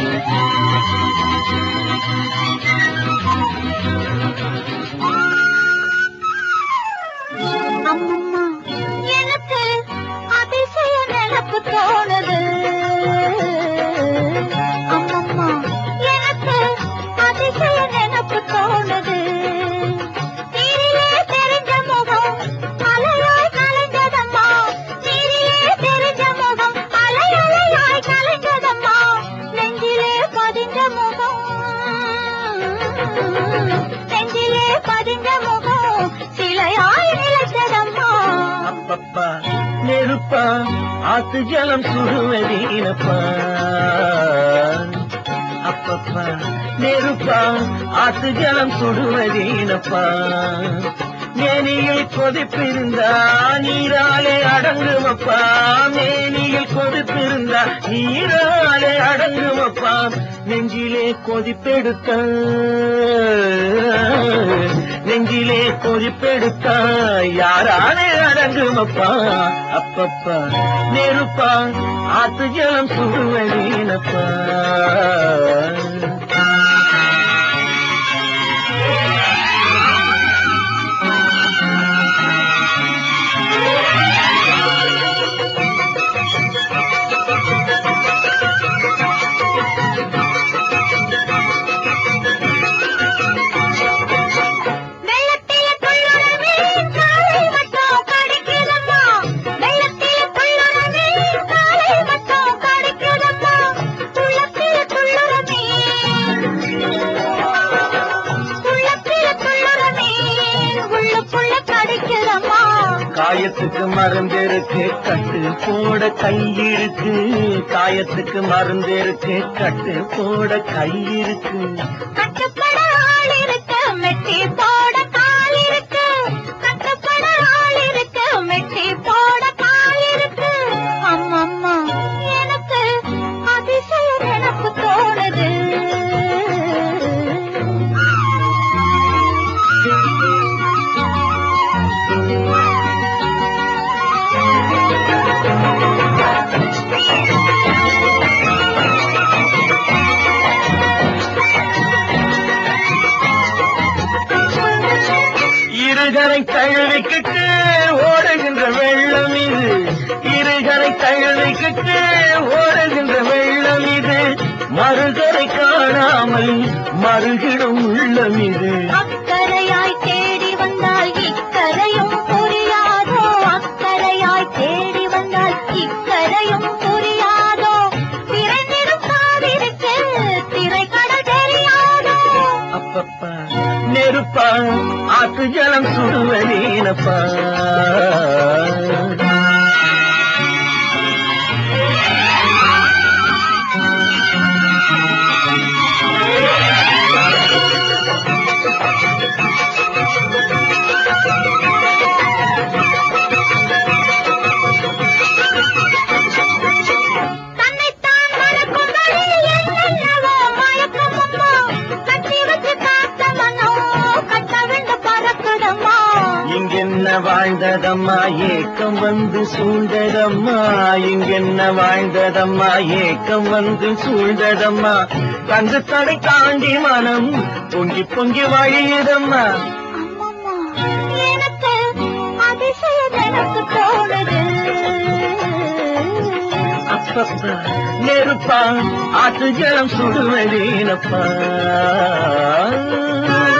அம்மம்மா எனக்கு அதிசய நினப்பு தோணுது அம்மம்மா எனக்கு அதிசய நினப்பு தோணுது நீரிலே தெரிஞ்ச முகம் அலையாய் கலைஞ்சதம்மா நீரிலே தெரிஞ்ச முகம் அலையலையாய் கலைஞ்சதம்மா நெஞ்சிலே பதிஞ்ச முகம் நெஞ்சிலே பதிஞ்ச முகம் சிலையாய் நிலைத்ததம்மா அப்பப்பா நெருப்பா ஆத்து ஜலம் சுடுவதீனப்பா அப்பப்பா நெருப்பா ஆத்து ஜலம் சுடுவதீனப்பா மேனியில் கொதிப்பிருந்தா நீராலே அடங்குமப்பா மேனியில் கொதிப்பிருந்தா நீராலே அடங்குமப்பா நெஞ்சிலே கொதிப்பெடுத்த நெஞ்சிலே கொதிப்பெடுத்தா யாராலே அடங்குமப்பா அப்பப்பா நெருப்பா ஆத்து ஜலம் சுடுவதீனப்பா வெள்ளத்தில துள்ளுற மீன் காலை மட்டும் கடிக்குதம்மா வெள்ளத்தில துள்ளுற மீன் காலை மட்டும் கடிக்குதம்மா உள்ளத்தில துள்ளுற மீன் உள்ளத்தில துள்ளுற மீன் உள்ளுக்குள்ள கடிக்குதம்மா காயத்துக்கு மருந்து இருக்கு கட்டு போட கை இருக்கு காயத்துக்கு மருந்து இருக்கு கட்டு போட கை இருக்கு கட்டுப்பட ஆள் இருக்கு மெட்டி போட கால் இருக்கு கட்டுப்பட ஆள் இருக்கு மெட்டி போட கால் இருக்கு அம்மம்மா எனக்கு அதிசய நினப்பு தோணுது இருகரை தழுவிக்கிட்டு ஓடுகின்ற வெள்ளம் இது இருகரை தழுவிக்கிட்டு ஓடுகின்ற வெள்ளம் இது மறுகரை காணாமல் மறுகிடும் உள்ளம் இது அக்கரையாய் தேடி வந்தால் இக்கரையும் புரியாதோ அக்கரையாய் தேடி வந்தால் இக்கரையும் புரியாதோ திரைந்திடும் காதிருக்கு திரைக்கடல் தெரியாதோ அப்பப்பா நெருப்பா ஆத்து ஜலம் சுடுவதேனப்பா தன்னைத்தான் மறக்கும்படி என்னென்னவோ மயக்கமம்மா கட்டி வச்சு காத்த மனோ கட்ட விண்டு பறக்குதம்மா இங்கென்ன வாழ்ந்ததம்மா ஏக்கம் வந்து சூழ்ந்ததம்மா இங்கென்ன வாழ்ந்ததம்மா ஏக்கம் வந்து சூழ்ந்ததம்மா தங்கு தடை தாண்டி மனம் பொங்கி பொங்கி வழியுதம்மா அம்மம்மா எனக்கு அதிசய எனக்கு தோணுது அப்பப்பா நெருப்பா ஆத்து ஜலம் சுடுவதேனப்பா